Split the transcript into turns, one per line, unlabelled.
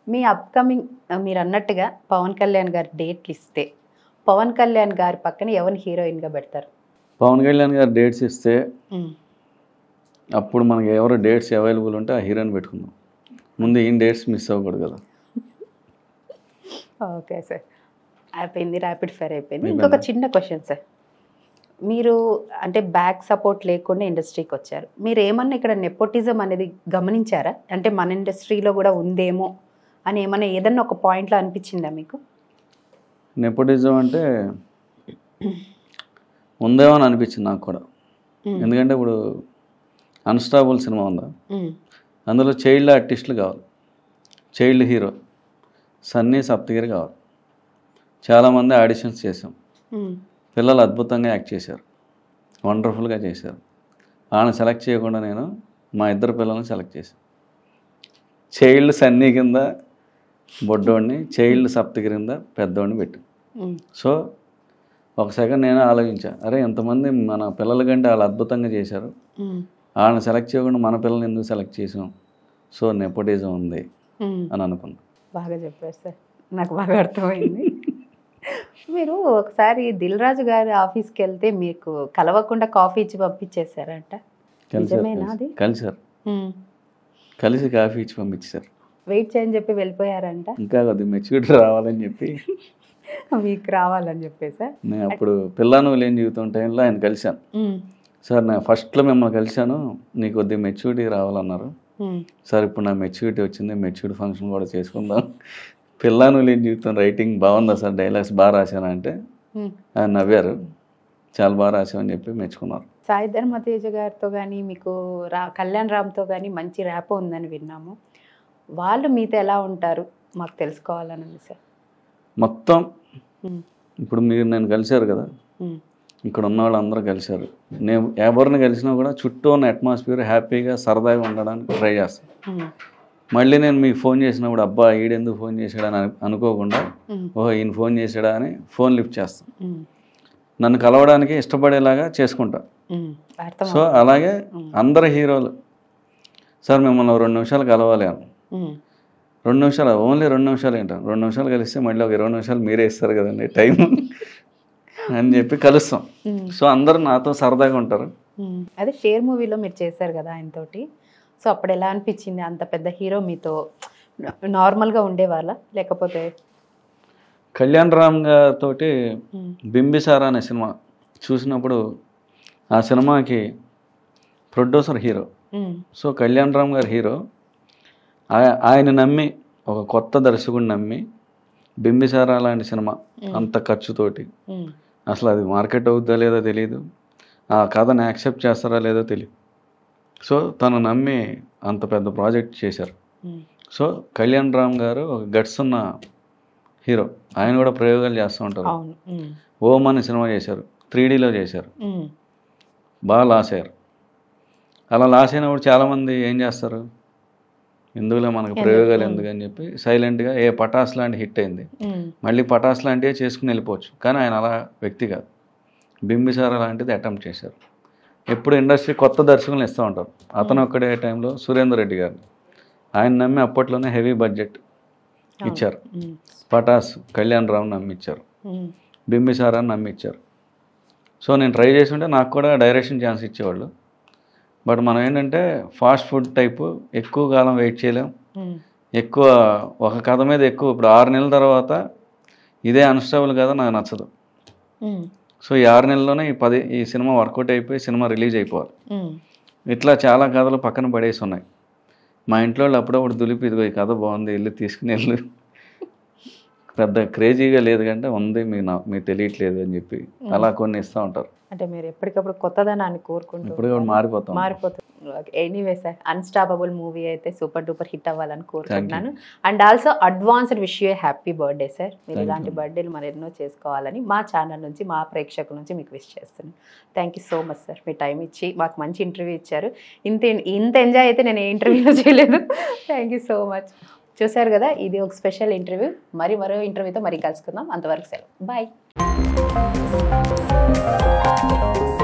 మీ upcoming మీరు అన్నట్టుగా పవన్ కళ్యాణ్ గారి డేట్లు ఇస్తే పవన్ కళ్యాణ్ గారి పక్కన ఎవరిని హీరోయిన్గా పెడతారు
పవన్ కళ్యాణ్ గారు డేట్స్ ఇస్తే అప్పుడు మనకి ఎవరు డేట్స్ అవైలబుల్ ఉంటే ఆ హీరోని పెట్టుకుందాం ముందు ఈయన డేట్స్ మిస్ అవ్వకూడదు కదా
ఓకే సార్ అయిపోయింది ర్యాపిడ్ ఫైర్ అయిపోయింది
అయిపోయిందా?
ఇంకొక చిన్న క్వశ్చన్ సార్ మీరు అంటే బ్యాక్ సపోర్ట్ లేకుండా ఇండస్ట్రీకి వచ్చారు మీరు ఏమన్నా ఇక్కడ నెపోటిజం అనేది గమనించారా అంటే మన ఇండస్ట్రీలో కూడా ఉందేమో అని ఏమన్నా ఏదన్నా ఒక పాయింట్లో అనిపించిందా మీకు
నెపోటిజం అంటే ఉందేమో అని అనిపించింది నాకు కూడా ఎందుకంటే ఇప్పుడు అన్స్టాబుల్ సినిమా ఉందా
మ్మ్.
అందులో చైల్డ్ ఆర్టిస్టులు కావాలి చైల్డ్ హీరో సన్నీ సప్తగిరి కావాలి చాలామంది ఆడిషన్స్ చేసాం
మ్మ్.
పిల్లలు అద్భుతంగా యాక్ట్ చేశారు వండర్ఫుల్గా చేశారు వాళ్ళని సెలెక్ట్ చేయకుండా నేను మా ఇద్దరు పిల్లల్ని సెలెక్ట్ చేశాను చైల్డ్ సన్నీ కింద బొడ్డోడిని చైల్డ్ సప్తగిరి కింద పెద్దోడిని పెట్టు
మ్మ్.
సో ఒక సెకండ్ నేను ఆలోచించా అరే ఎంతమంది మన పిల్లల కంటే వాళ్ళు అద్భుతంగా చేశారు
మ్మ్.
వాళ్ళని సెలెక్ట్ చేయకుండా మన పిల్లల్ని ఎందుకు సెలెక్ట్ చేసాం సో నెపోటిజం ఉంది
మ్మ్.
అని అనుకున్నా
బాగా చెప్పారు సార్ నాకు బాగా అర్థమైంది మీరు ఒకసారి దిల్ రాజు గారి ఆఫీస్కి వెళ్తే మీకు కలవకుండా కాఫీ ఇచ్చి పంపించేశారంట
కలిసారు
నిజమేనా అది?
కలిసారు కలిసి కాఫీ ఇచ్చి పంపించారు
వెయిట్ చేయని చెప్పి వెళ్ళిపోయారంట
ఇంకా కొద్ది మెచ్యూరిటీ రావాలని చెప్పి
మీకు రావాలని చెప్పేసా
నేను అప్పుడు పిల్లను లేని జీవితం టైంలో ఆయన కలిశాను సార్ నేను ఫస్ట్లో మిమ్మల్ని కలిశాను నీకు కొద్ది మెచ్యూరిటీ రావాలన్నారు సార్ ఇప్పుడు నా మెచ్యూరిటీ వచ్చింది మెచ్యూరిటీ ఫంక్షన్ కూడా చేసుకుందాం పిల్లను లేని జీవితం రైటింగ్ బాగుందా సార్ డైలాగ్స్ బాగా రాశాను అంటే ఆయన నవ్వారు చాలా బాగా రాశామని చెప్పి మెచ్చుకున్నారు
సాయి ధర్మ తేజ గారితో కానీ మీకు రా కళ్యాణ్ రామ్తో కానీ మంచి ర్యాప్ ఉందని విన్నాము వాళ్ళు మీతో ఎలా ఉంటారు మాకు తెలుసుకోవాలని ఉంది సార్
మొత్తం
ఉమ్,
ఇప్పుడు మీరు నేను కలిశారు కదా
ఉమ్,
ఇక్కడ ఉన్న వాళ్ళందరూ కలిశారు నేను ఎవరిని కలిసినా కూడా చుట్టూ ఉన్న అట్మాస్ఫియర్ హ్యాపీగా సరదాగా ఉండడానికి ట్రై చేస్తాను
ఉమ్,
మళ్ళీ నేను మీకు ఫోన్ చేసినప్పుడు అబ్బా ఈడెందుకు ఫోన్ చేశాడని అను- అనుకోకుండా
ఉమ్,
ఓహో ఈయన ఫోన్ చేశాడా అని ఫోన్ లిఫ్ట్ చేస్తాను
ఉమ్,
నన్ను కలవడానికి ఇష్టపడేలాగా చేసుకుంటా
ఉమ్, అర్థం
సో అలాగే అందరు హీరోలు సార్ మిమ్మల్ని ఓ రెండు నిమిషాలు కలవాలి అని
ఉమ్,
రెండు నిమిషాలు ఓన్లీ రెండు నిమిషాలు ఏంటాను రెండు నిమిషాలు కలిస్తే మళ్ళీ ఒక ఇరవై నిమిషాలు మీరే ఇస్తారు కదండి టైం అని చెప్పి కలుస్తాం
ఉమ్,
సో అందరూ నాతో సరదాగా ఉంటారు
ఉమ్. అదే షేర్ మూవీలో మీరు చేశారు కదా ఆయనతోటి సో అప్పుడు ఎలా అనిపించింది అంత పెద్ద హీరో మీతో నార్మల్గా ఉండేవాళ్ళ లేకపోతే
కళ్యాణ్ రామ్ గారితో
ఉమ్,
బింబిసారా అనే సినిమా చూసినప్పుడు ఆ సినిమాకి producer hero
um,
so Kalyan Ram garu hero ఆయ- ఆయన నమ్మి ఒక కొత్త దర్శకుడిని నమ్మి బింబిసారా లాంటి సినిమా అంత ఖర్చుతోటి
ఉమ్,
అసలు అది మార్కెట్ అవుద్దా లేదో తెలియదు ఆ కథని యాక్సెప్ట్ చేస్తారా లేదో తెలియదు సో తను నమ్మి అంత పెద్ద ప్రాజెక్ట్ చేశారు
ఉమ్,
సో కళ్యాణ్ రామ్ గారు ఒక గట్స్ ఉన్న హీరో ఆయన కూడా ప్రయోగాలు చేస్తూ ఉంటారు
అవును ఉమ్,
ఓం అనే సినిమా చేశారు త్రీ డీలో చేశారు
ఉమ్,
బాగా లాస్ అయ్యారు అలా లాస్ అయినప్పుడు చాలామంది ఏం చేస్తారు ఎందుకులే మనకు ప్రయోగాలు ఎందుకు అని చెప్పి సైలెంట్గా ఏ పటాస్ లాంటి హిట్ అయింది
ఉమ్,
మళ్ళీ పటాస్ లాంటివే చేసుకుని వెళ్ళిపోవచ్చు కానీ ఆయన అలా వ్యక్తి కాదు బింబిసార లాంటిది అటెంప్ట్ చేశారు ఎప్పుడు ఇండస్ట్రీ కొత్త దర్శకులను ఇస్తూ ఉంటారు అతను ఒక్కడే టైంలో సురేందర్ రెడ్డి గారు ఆయన నమ్మి అప్పట్లోనే హెవీ బడ్జెట్ ఇచ్చారు
ఉమ్,
పటాస్ కళ్యాణ్ రావు నమ్మిచ్చారు
ఉమ్,
బింబిసారాన్ని నమ్మిచ్చారు సో నేను ట్రై చేసి ఉంటే నాకు కూడా డైరెక్షన్ ఛాన్స్ ఇచ్చేవాళ్ళు బట్ మనం ఏంటంటే ఫాస్ట్ ఫుడ్ టైపు ఎక్కువ కాలం వెయిట్ చేయలేం
ఉమ్,
ఎక్కువ ఒక కథ మీద ఎక్కువ ఇప్పుడు ఆరు నెలల తర్వాత ఇదే అన్స్టేబుల్ కథ నాకు నచ్చదు
ఉమ్,
సో ఈ ఆరు నెలల్లోనే ఈ పది ఈ సినిమా వర్కౌట్ అయిపోయి సినిమా రిలీజ్ అయిపోవాలి
ఉమ్,
ఇట్లా చాలా కథలు పక్కన పడేసి ఉన్నాయి మా ఇంట్లో వాళ్ళు అప్పుడప్పుడు దులిపి ఇదిగో ఈ కథ బాగుంది వెళ్ళి తీసుకుని వెళ్ళు పెద్ద క్రేజీగా లేదు కంటే ఉంది మీ నా మీకు తెలియట్లేదు అని చెప్పి అలా కొన్ని ఇస్తూ ఉంటారు
అంటే మీరు ఎప్పటికప్పుడు కొత్తదనాన్ని కోరుకుంటూ
ఇప్పుడు కూడా మారిపోతాం
మారిపోతుంది ఎనీవే సార్ అన్స్టాపబుల్ మూవీ అయితే సూపర్ డూపర్ హిట్ అవ్వాలని కోరుకుంటున్నాను and also advanced wish you happy birthday sir మీరు ఇలాంటి బర్త్డేలు మరి ఎన్నో చేసుకోవాలని మా ఛానల్ నుంచి మా ప్రేక్షకుల నుంచి మీకు విష్ చేస్తున్నాను thank you so much sir మీ టైం ఇచ్చి మాకు మంచి ఇంటర్వ్యూ ఇచ్చారు ఇంత ఇంత ఎంజాయ్ అయితే నేను ఏ ఇంటర్వ్యూలో చేయలేదు థ్యాంక్ యూ సో మచ్ చూశారు కదా ఇది ఒక స్పెషల్ ఇంటర్వ్యూ మరి మరో ఇంటర్వ్యూతో మరి కలుసుకుందాం అంతవరకు సెలవు బాయ్